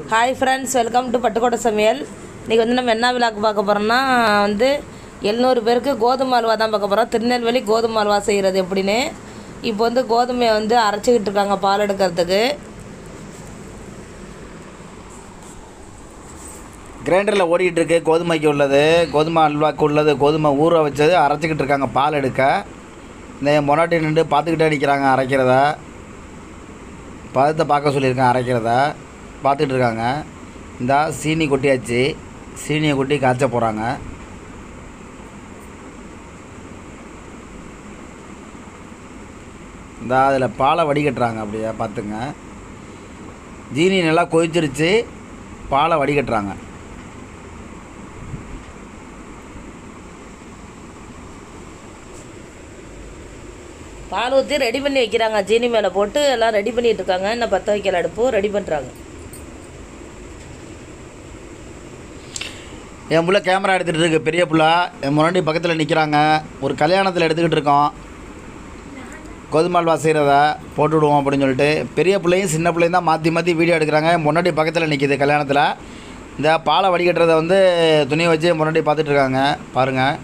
hi friends welcome to Pattukkottai சமையல் இன்றைக்கி வந்து நம்ம என்ன விழாக்கு பார்க்க போகிறோம்னா வந்து எழுநூறு பேருக்கு கோதுமை அல்வா தான் பார்க்க போகிறோம் திருநெல்வேலி கோதுமை அல்வா செய்கிறது எப்படின்னு இப்போ வந்து கோதுமையை வந்து அரைச்சிக்கிட்டு இருக்காங்க பால் எடுக்கிறதுக்கு கிரைண்டரில் ஓடிட்டு இருக்கு கோதுமைக்கு உள்ளது கோதுமை அல்வாக்கு உள்ளது கோதுமை ஊற வச்சது அரைச்சிக்கிட்டு இருக்காங்க பால் எடுக்க இந்த என் பொனாட்டி நின்று பார்த்துக்கிட்டே நிற்கிறாங்க அரைக்கிறத பதத்தை பார்க்க சொல்லியிருக்கேன் அரைக்கிறத பார்த்துக்கிட்டு இருக்காங்க இந்த சீனி கொட்டியாச்சு சீனியை கொட்டி காய்ச்ச போகிறாங்க இந்த அதில் பாலை வடிகட்டுறாங்க அப்படியே பார்த்துங்க ஜீனி நல்லா கொதிச்சிருச்சு பாலை வடிகட்டுறாங்க பால் ஊற்றி ரெடி பண்ணி வைக்கிறாங்க ஜீனி மேலே போட்டு எல்லாம் ரெடி பண்ணிட்டு இருக்காங்க இன்னும் பற்ற வைக்கல அடுப்பு ரெடி பண்ணுறாங்க என் புள்ள கேமரா எடுத்துகிட்டு இருக்கு பெரிய புள்ள என் முன்னாடி பக்கத்தில் நிற்கிறாங்க ஒரு கல்யாணத்தில் எடுத்துக்கிட்டு இருக்கோம் கோதுமை அல்வா செய்கிறத போட்டுவிடுவோம் அப்படின்னு சொல்லிட்டு பெரிய பிள்ளையும் சின்ன பிள்ளையும் தான் மாற்றி மாற்றி வீடியோ எடுக்கிறாங்க என் முன்னாடி பக்கத்தில் நிற்கிது கல்யாணத்தில் இந்த பாலை வடிகட்டுறதை வந்து துணியை வச்சு என் முன்னாடி பார்த்துட்டு இருக்காங்க பாருங்கள்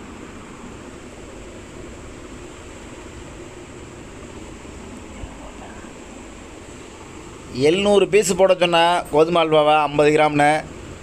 எழுநூறு பீஸ் போட சொன்னேன் கோதுமை அல்வாவை ஐம்பது கிராம்னு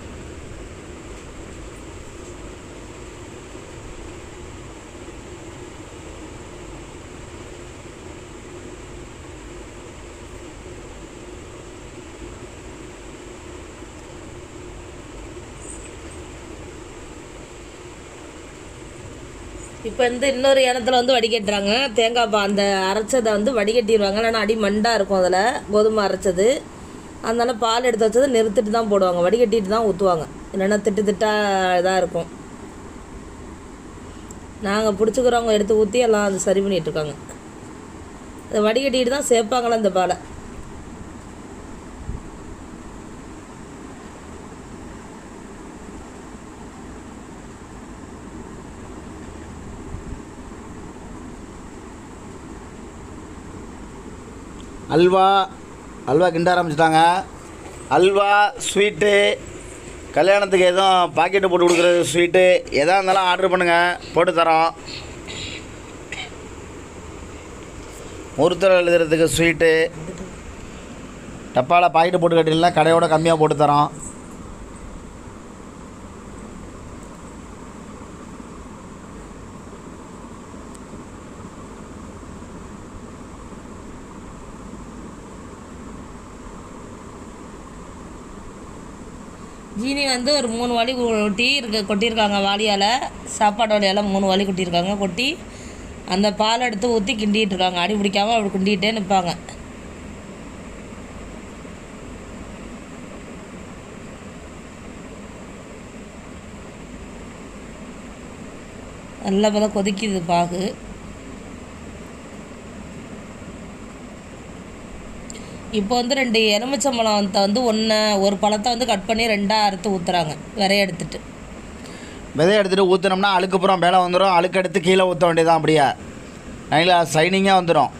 இப்போ வந்து இன்னொரு இடத்துல வந்து வடிகட்டுறாங்க தேங்காய் பா அந்த அரைச்சதை வந்து வடிகட்டிடுவாங்க இல்லைன்னா அடி மண்டாக இருக்கும் அதில் கோதுமை அரைச்சது அதனால பால் எடுத்து வச்சதை நிறுத்திட்டு தான் போடுவாங்க வடிகட்டிட்டு தான் ஊற்றுவாங்க இல்லைன்னா திட்டு திட்டா இதாக இருக்கும் நாங்கள் பிடிச்சிக்கிறவங்க எடுத்து ஊற்றி எல்லாம் அது சரி பண்ணிட்டு இருக்காங்க அதை வடிகட்டிட்டு தான் சேர்ப்பாங்களே இந்த பாலை அல்வா அல்வா கிண்ட ஆரம்பிச்சிட்டாங்க அல்வா ஸ்வீட்டு கல்யாணத்துக்கு எதுவும் பாக்கெட்டு போட்டு கொடுக்குறது ஸ்வீட்டு எதாக இருந்தாலும் ஆர்டர் பண்ணுங்கள் போட்டு தரோம் முகூர்த்தம் எழுதுறதுக்கு ஸ்வீட்டு டப்பாவில் பாக்கெட்டு போட்டு கட்டிலாம் கடையோட கம்மியாக போட்டு தரோம் ஜீனி வந்து ஒரு மூணு வாளி கொட்டி இருக்க கொட்டியிருக்காங்க வாளியால் சாப்பாடு வாளியால் மூணு வாளி கொட்டியிருக்காங்க கொட்டி அந்த பால் எடுத்து ஊற்றி கிண்டிகிட்டு இருக்காங்க அடி பிடிக்காம அப்படி கிண்டிகிட்டே நிற்பாங்க நல்லா பார்த்தா கொதிக்குது பாகு இப்போ வந்து ரெண்டு எலுமிச்சம்பழத்தை வந்து ஒன்று ஒரு பழத்தை வந்து கட் பண்ணி ரெண்டாக அறுத்து ஊற்றுறாங்க விரைய எடுத்துட்டு விதையை எடுத்துகிட்டு ஊற்றினோம்னா அழுக்குப்புறம் மேலே வந்துடும் அழுக்கு எடுத்து கீழே ஊற்ற வேண்டியதான் அப்படியே நல்லா சைனிங்காக வந்துடும்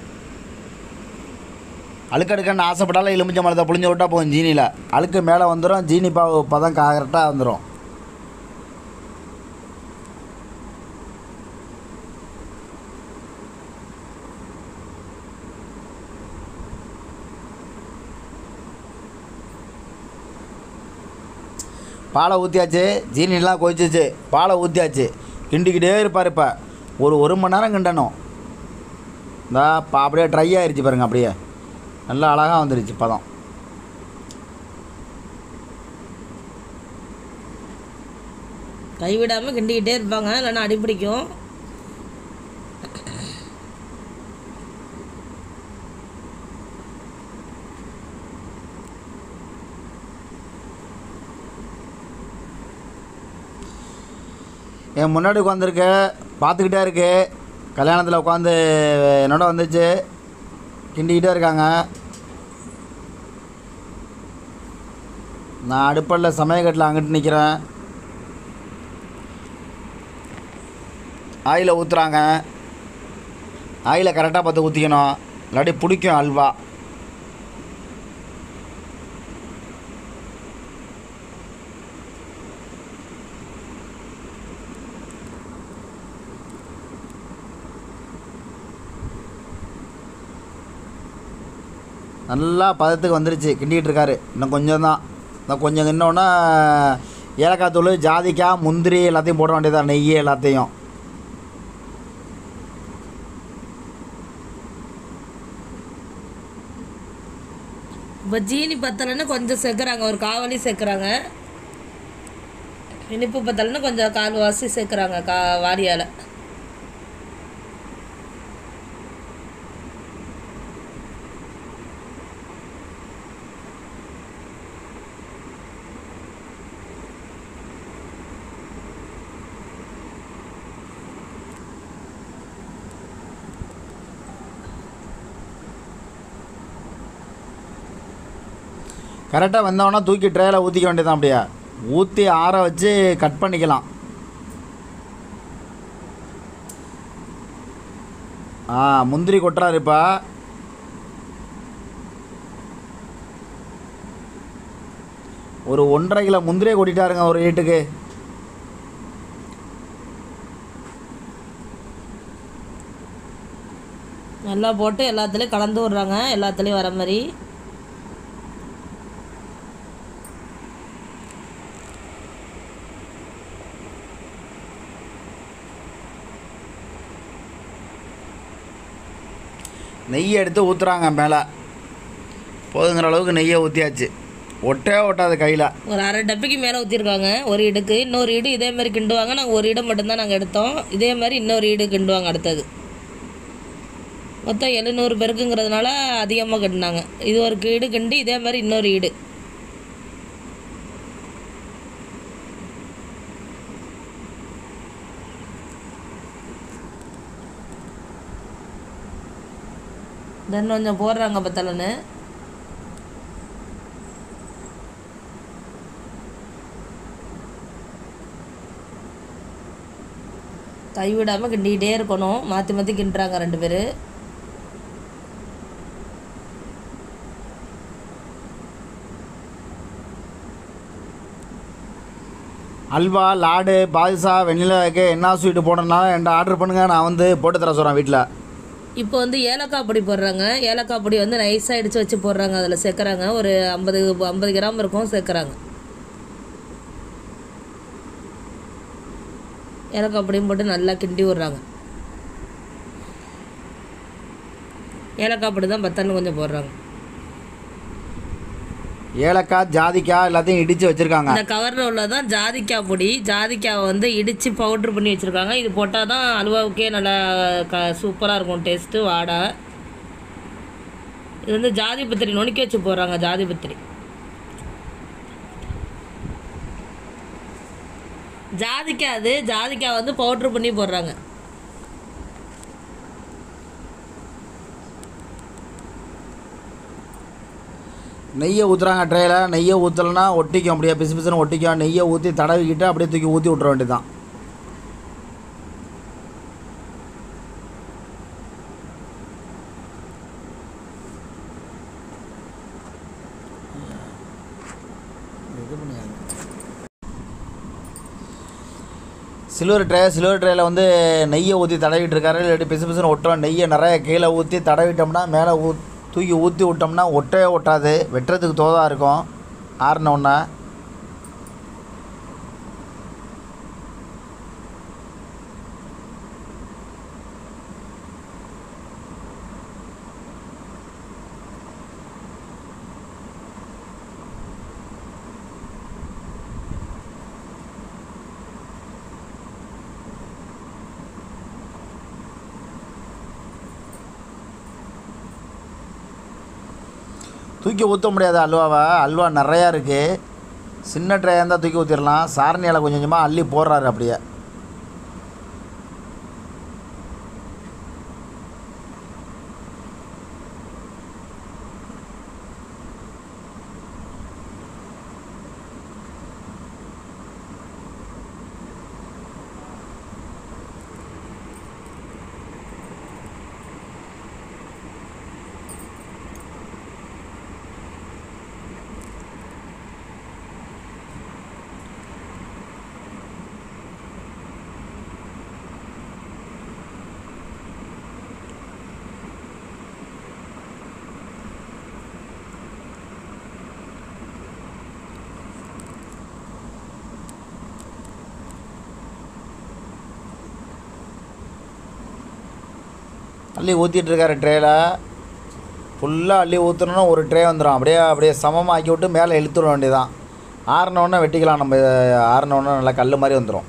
அழுக்கு எடுக்கன்னு ஆசைப்பட்டாலும் எலுமிச்சை மரத்தை புளிஞ்சு விட்டா போதும் ஜீனியில் அழுக்கு மேலே வந்துடும் ஜீனி பா பதம் கரெக்டாக வந்துடும் பாலை ஊற்றியாச்சு ஜீனிலாம் கொதிச்சிச்சு பாலை ஊற்றியாச்சு கிண்டிக்கிட்டே இருப்பார் இப்போ ஒரு ஒரு மணி நேரம் கிண்டணும் இந்தா பா அப்படியே ட்ரை ஆயிருச்சு பாருங்க அப்படியே நல்லா அழகாக வந்துருச்சு பதம் கைவிடாமல் கிண்டிக்கிட்டே இருப்பாங்க இல்லைன்னா அடி பிடிக்கும் என் முன்னாடி உட்காந்துருக்கு பார்த்துக்கிட்டே இருக்கு கல்யாணத்தில் உட்காந்து என்னோட வந்துச்சு கிண்டிக்கிட்டே இருக்காங்க நான் அடுப்படில் சமயக்கட்டில் அங்கிட்டு நிற்கிறேன் ஆயிலை ஊற்றுறாங்க ஆயிலை கரெக்டாக பார்த்து ஊற்றிக்கணும் இல்லாட்டி பிடிக்கும் அல்வா நல்லா பதத்துக்கு வந்துருச்சு கிண்டிகிட்டு இருக்காரு இன்னும் கொஞ்சம் தான் இன்னும் கொஞ்சம் இன்னொன்னா ஏலக்காய் தூள் ஜாதிக்காய் முந்திரி எல்லாத்தையும் போட வேண்டியதா நெய் எல்லாத்தையும் இப்போ ஜீனி பத்தலைன்னா கொஞ்சம் சேர்க்குறாங்க ஒரு காவலி சேர்க்குறாங்க இனிப்பு பத்தலைன்னா கொஞ்சம் கால்வாசி சேர்க்குறாங்க கா வாரியால் கரெக்டாக வந்தோன்னா தூக்கி ட்ரேயில் ஊற்றிக்க வேண்டியதான் அப்படியே ஊற்றி ஆற வச்சு கட் பண்ணிக்கலாம் ஆ முந்திரி கொட்டுறாரு இப்போ ஒரு ஒன்றரை கிலோ முந்திரியை கொட்டிட்டாருங்க ஒரு வீட்டுக்கு நல்லா போட்டு எல்லாத்துலேயும் கலந்து விட்றாங்க எல்லாத்துலேயும் வர மாதிரி நெய்யை எடுத்து ஊற்றுறாங்க மேலே போதுங்கிற அளவுக்கு நெய்யை ஊற்றியாச்சு ஒட்டே ஒட்டாது கையில் ஒரு அரை டப்பிக்கு மேலே ஊற்றிருக்காங்க ஒரு இடுக்கு இன்னொரு இடு இதே மாதிரி கிண்டுவாங்க நாங்கள் ஒரு இடம் மட்டும்தான் நாங்கள் எடுத்தோம் இதே மாதிரி இன்னொரு இடு கிண்டுவாங்க அடுத்தது மொத்தம் எழுநூறு பேருக்குங்கிறதுனால அதிகமாக கிண்டினாங்க இது ஒரு ஈடு கிண்டி இதே மாதிரி இன்னொரு ஈடு தென் கொஞ்சம் போடுறாங்க பத்தலன்னு கைவிடாமல் கிண்டிக்கிட்டே இருக்கணும் மாற்றி மாற்றி கிண்டுறாங்க ரெண்டு பேர் அல்வா லாடு பாதுஷா வெண்ணிலா கேக்கு என்ன ஸ்வீட்டு போடணும்னாலும் என்கிட்ட ஆர்டர் பண்ணுங்கள் நான் வந்து போட்டு தர சொல்கிறேன் வீட்டில் இப்போ வந்து ஏலக்காய் பொடி போடுறாங்க ஏலக்காய் பொடி வந்து நைஸாக இடித்து வச்சு போடுறாங்க அதில் சேர்க்குறாங்க ஒரு ஐம்பது ஐம்பது கிராம் இருக்கும் சேர்க்குறாங்க ஏலக்காய் பொடியும் போட்டு நல்லா கிண்டி விட்றாங்க ஏலக்காய் பொடி தான் பத்தன்னு கொஞ்சம் போடுறாங்க ஏலக்காய் ஜாதிக்காய் எல்லாத்தையும் இடித்து வச்சுருக்காங்க இந்த கவரில் உள்ளதான் ஜாதிக்காய் பொடி ஜாதிக்காவை வந்து இடித்து பவுட்ரு பண்ணி வச்சுருக்காங்க இது போட்டால் தான் அல்வாவுக்கே நல்லா க சூப்பராக இருக்கும் டேஸ்ட்டு வாடை இது வந்து ஜாதி பத்திரி நுணுக்கி வச்சு போடுறாங்க ஜாதி பத்திரி ஜாதிக்காய் அது ஜாதிக்காய் வந்து பவுட்ரு பண்ணி போடுறாங்க நெய்யை ஊற்றுறாங்க ட்ரேயில் நெய்யை ஊற்றலைன்னா ஒட்டிக்கும் அப்படியே பிசு பிசுன்னு ஒட்டிக்கும் நெய்யை ஊற்றி தடவிக்கிட்டு அப்படியே தூக்கி ஊற்றி விட்ற வேண்டியதுதான் சில்வர் ட்ரே சில்வர் ட்ரேயில் வந்து நெய்யை ஊற்றி தடவிட்டு இருக்காரு இல்லாட்டி பிசு பிசுன்னு ஒட்டுறோம் நெய்யை நிறைய கீழே ஊற்றி தடவிட்டோம்னா மேலே ஊ தூக்கி ஊற்றி விட்டோம்னா ஒட்டவே ஒட்டாது வெட்டுறதுக்கு தோதாக இருக்கும் ஆறின உடனே தூக்கி ஊற்ற முடியாது அல்வாவை அல்வா நிறையா இருக்குது சின்ன ட்ரையாக இருந்தால் தூக்கி ஊற்றிடலாம் சாரணியால் கொஞ்சம் கொஞ்சமாக அள்ளி போடுறாரு அப்படியே அள்ளி ஊற்றிட்டு இருக்காரு ட்ரேயில் ஃபுல்லாக அள்ளி ஊற்றணுன்னா ஒரு ட்ரே வந்துடும் அப்படியே அப்படியே சமமாக ஆக்கி விட்டு மேலே இழுத்துட வேண்டியதான் ஆறினோடனே வெட்டிக்கலாம் நம்ம ஆறினோடனே நல்லா கல் மாதிரி வந்துடும்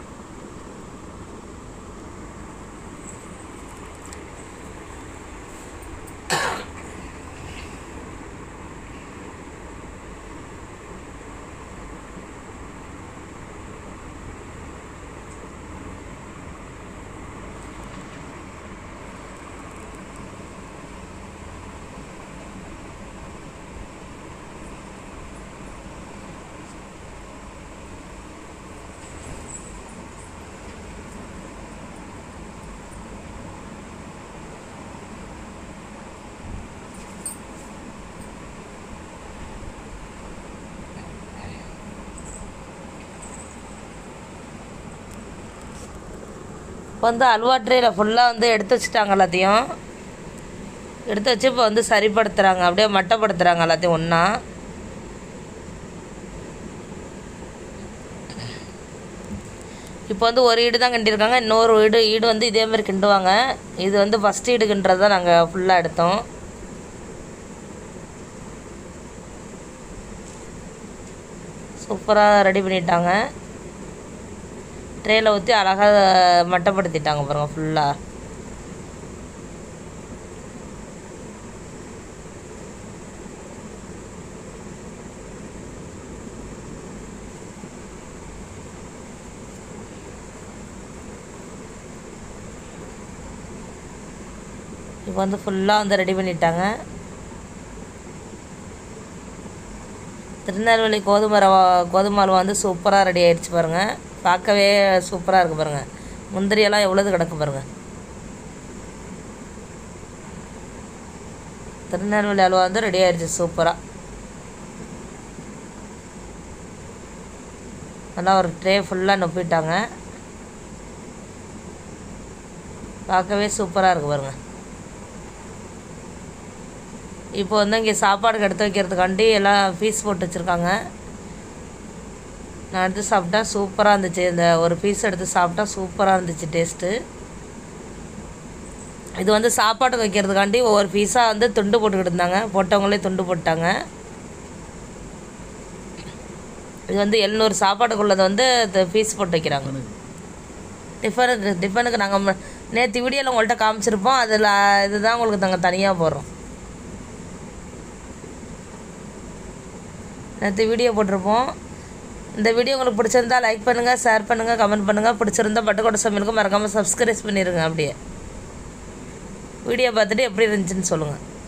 இப்போ வந்து அல்வா ட்ரேயில் ஃபுல்லாக வந்து எடுத்து வச்சுட்டாங்க எல்லாத்தையும் எடுத்து வச்சு இப்போ வந்து சரிப்படுத்துகிறாங்க அப்படியே மட்டப்படுத்துகிறாங்க எல்லாத்தையும் ஒன்றா இப்போ வந்து ஒரு ஈடு தான் கிண்டியிருக்காங்க இன்னொரு ஈடு ஈடு வந்து இதே மாதிரி கிண்டுவாங்க இது வந்து ஃபஸ்ட் ஈடு கிண்டுறது தான் நாங்கள் ஃபுல்லாக எடுத்தோம் சூப்பராக ரெடி பண்ணிட்டாங்க ட்ரேயில் ஊற்றி அழகாக மட்டப்படுத்திட்டாங்க பாருங்கள் ஃபுல்லாக இப்போ வந்து ஃபுல்லாக வந்து ரெடி பண்ணிட்டாங்க திருநெல்வேலி கோதுமை ரவா கோதுமை அல்வா வந்து சூப்பராக ரெடி ஆயிடுச்சு பாருங்கள் பார்க்கவே சூப்பராக இருக்குது பாருங்கள் முந்திரியெல்லாம் எவ்வளோது கிடக்கு பாருங்கள் திருநெல்வேலி அல்வா வந்து ரெடி ஆயிடுச்சு சூப்பராக நல்லா ஒரு ட்ரே ஃபுல்லாக நொப்பிட்டாங்க பார்க்கவே சூப்பராக இருக்குது பாருங்கள் இப்போ வந்து இங்கே சாப்பாடுக்கு எடுத்து வைக்கிறதுக்காண்டி எல்லாம் பீஸ் போட்டு வச்சுருக்காங்க நான் எடுத்து சாப்பிட்டா சூப்பராக இருந்துச்சு இந்த ஒரு பீஸ் எடுத்து சாப்பிட்டா சூப்பராக இருந்துச்சு டேஸ்ட்டு இது வந்து சாப்பாட்டுக்கு வைக்கிறதுக்காண்டி ஒவ்வொரு பீஸாக வந்து துண்டு போட்டுக்கிட்டு இருந்தாங்க போட்டவங்களே துண்டு போட்டாங்க இது வந்து எழுநூறு சாப்பாட்டுக்குள்ளதை வந்து பீஸ் போட்டு வைக்கிறாங்க டிஃபனுக்கு டிஃபனுக்கு நாங்கள் நேற்று வீடியோவில் உங்கள்கிட்ட காமிச்சிருப்போம் அதில் இதுதான் உங்களுக்கு நாங்கள் தனியாக போடுறோம் நேற்று வீடியோ போட்டிருப்போம் இந்த வீடியோ உங்களுக்கு பிடிச்சிருந்தா லைக் பண்ணுங்கள் ஷேர் பண்ணுங்கள் கமெண்ட் பண்ணுங்கள் பிடிச்சிருந்தா பட்டுக்கோட்டை சமையலுக்கு மறக்காமல் சப்ஸ்கிரைப் பண்ணிடுங்க அப்படியே வீடியோ பார்த்துட்டு எப்படி இருந்துச்சுன்னு சொல்லுங்கள்